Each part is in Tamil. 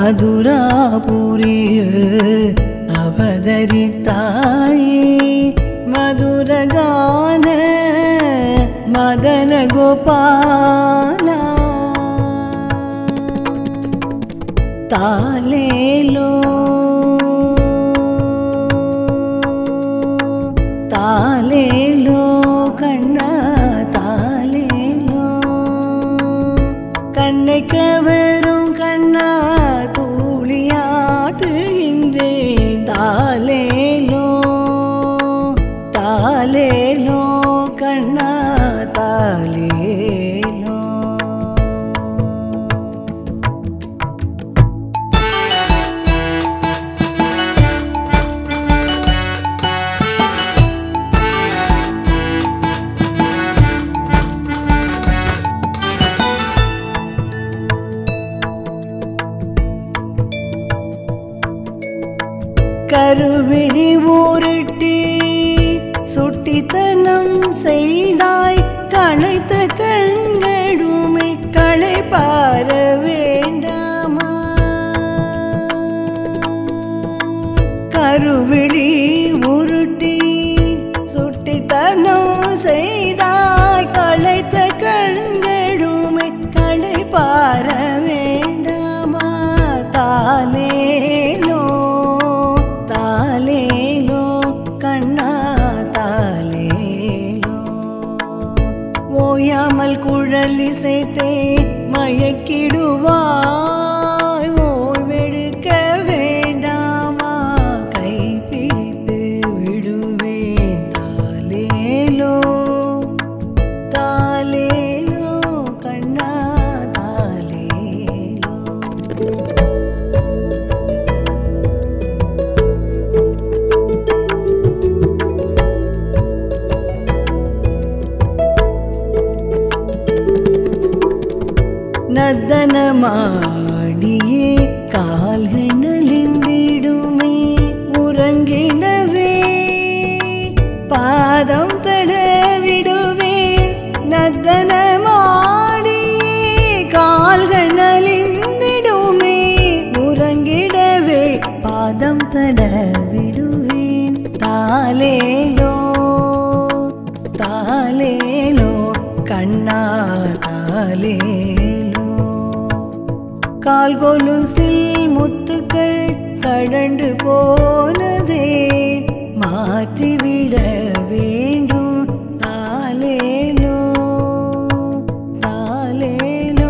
மதுராபுரிய அவதரித்தாயே மதுரகான மதன கோபாலா தாலேலோ தாலேலோ கண்ணா தாலேலோ கண்ணை கவரும் கண்ணா தூளியாட்டுகின்றேன் தாலேலோ தாலேலோ கண்ணா தாலேலோ கருவிழி ஊருட்டி சுட்டித்தனம் செய்தாய் களைத்த கண்களுமை களை பார வேண்டாமா கருவிழி உருட்டி சுட்டித்தனம் செய்தாய் களைத்த கண்களுமை களை பார வேண்டாமா தாலேலோ தாலேலோ கண்ணா தாலேலோ ஓயாமல் குழல் இசைத்தே மயக்கிடுவாய் ஓய்வெடுக்க வேண்டாமா கைப்பிடித்து விடுவேன் தாலேலோ தாலேலோ கண்ணா தாலேலோ நர்த்தனமாடியே கால்கள் நலிந்திடுமே உறங்கிடவே பாதம் தடவிடுவேன் நர்த்தனமாடியே கால்கள் நலிந்திடுமே உறங்கிடவே பாதம் தடவிடுவேன் தாலேலோ தாலேலோ கண்ணா தாலேலோ கால் கொலுசில் முத்துக்கள் கடண்டு போனதே மாற்றிவிட வேண்டும் தாலேலோ தாலேலோ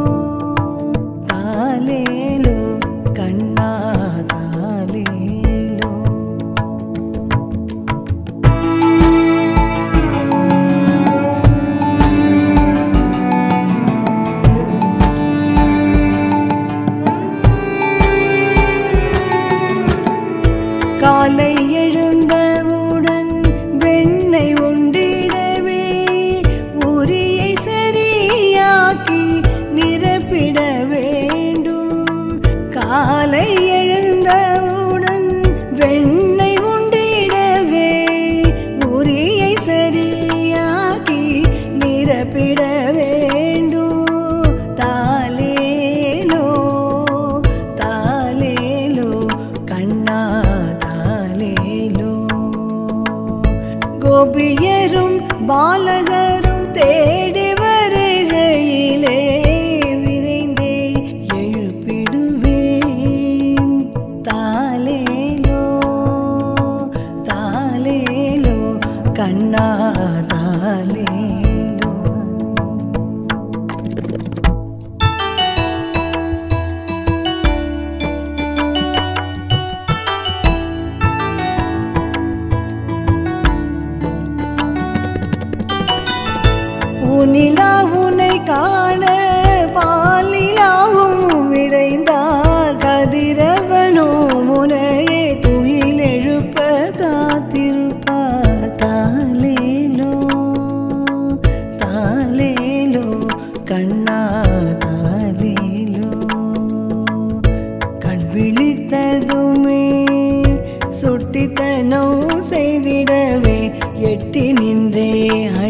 தாலேலோ கண்ணா தாலேலோ காலை எழுந்தவுடன் வெண்ணை உண்டிடவே உரியை சரியாக்கி நிரப்பிட வேண்டும் காலை எழுந்தவுடன் வெண்ணை உண்டிடவே உரியை சரியாக்கி நிரப்பிட வேண்டும் தாலேலோ தாலேலோ கண்ணா தாலேலோ கோபியரும் பாலகரும் தேடி வருகையிலே விரைந்தே எழுப்பிடுவேன் தாலேலோ தாலேலோ கண்ணா தாலேலோ உனிலா உனை காண பாலிலாவும் விரைந்தார் கதிரவனோ முனையே துயில் எழுப்ப காத்திருப்பார் தாலேலோ தாலேலோ கண்ணா தாலேலோ கண் விழித்ததுமே சுட்டித்தனம் செய்திடவே எட்டி நின்றே